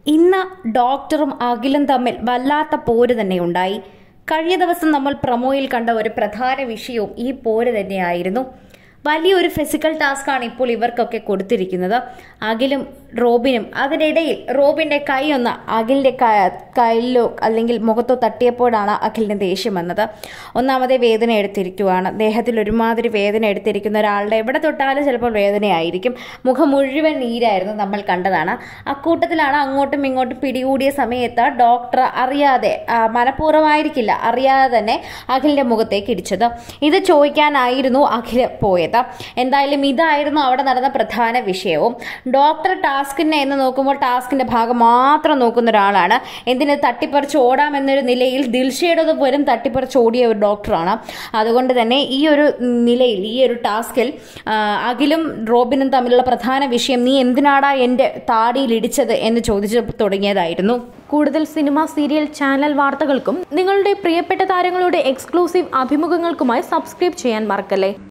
ഇന്ന് ഡോക്ടറും അഖിലും തമ്മിൽ വല്ലാത്ത പോര് തന്നെ ഉണ്ടായി കഴിഞ്ഞ ദിവസം നമ്മൾ പ്രൊമോയിൽ കണ്ട ഒരു പ്രധാന വിഷയവും ഈ പോര് തന്നെയായിരുന്നു വലിയൊരു ഫിസിക്കൽ ടാസ്ക്കാണ് ഇപ്പോൾ ഇവർക്കൊക്കെ കൊടുത്തിരിക്കുന്നത് അഖിലും റോബിനും അതിനിടയിൽ റോബിന്റെ കൈ ഒന്ന് അഖിലിന്റെ ക- കയ്യിലോ അല്ലെങ്കിൽ മുഖത്തോ തട്ടിയപ്പോഴാണ് അഖിലിന് ദേഷ്യം വന്നത് ഒന്നാമതേ വേദന എടുത്തിരിക്കുവാണ് ദേഹത്തിൽ ഒരുമാതിരി വേദന എടുത്തിരിക്കുന്ന ഒരാളുടെ എവിടെ തൊട്ടാലും ചിലപ്പോൾ വേദനയായിരിക്കും മുഖം മുഴുവൻ നീരായിരുന്നു നമ്മൾ കണ്ടതാണ് അക്കൂട്ടത്തിലാണ് അങ്ങോട്ടും ഇങ്ങോട്ടും പിടികൂടിയ സമയത്ത് ഡോക്ടർ അറിയാതെ ആ, മനഃപൂർവ്വമായിരിക്കില്ല അറിയാതെ തന്നെ അഖിലിന്റെ മുഖത്തേക്ക് ഇടിച്ചത് ഇത് ചോദിക്കാനായിരുന്നു അഖില് പോയത് എന്തായാലും ഇതായിരുന്നു അവിടെ നടന്ന പ്രധാന വിഷയവും ഡോക്ടർ ടാസ്കിനെ എന്ന് നോക്കുമ്പോൾ ടാസ്കിന്റെ ഭാഗം മാത്രം നോക്കുന്ന ഒരാളാണ് എന്തിന് തട്ടിപ്പറിച്ച് ഓടാമെന്നൊരു നിലയിൽ ദിൽഷയുടെ പോലും തട്ടിപ്പറിച്ച് ഓടിയ ഒരു ഡോക്ടറാണ് അതുകൊണ്ട് തന്നെ ഈ ഒരു നിലയിൽ ഈ ഒരു ടാസ്കിൽ ആ, അഖിലും റോബിനും തമ്മിലുള്ള പ്രധാന വിഷയം നീ എന്തിനാടാ എൻ്റെ താടിയിൽ ഇടിച്ചത് എന്ന് ചോദിച്ചു തുടങ്ങിയതായിരുന്നു കൂടുതൽ സിനിമ സീരിയൽ ചാനൽ വാർത്തകൾക്കും നിങ്ങളുടെ പ്രിയപ്പെട്ട താരങ്ങളുടെ എക്സ്ക്ലൂസീവ് അഭിമുഖങ്ങൾക്കുമായി സബ്സ്ക്രൈബ് ചെയ്യാൻ മറക്കല്ലേ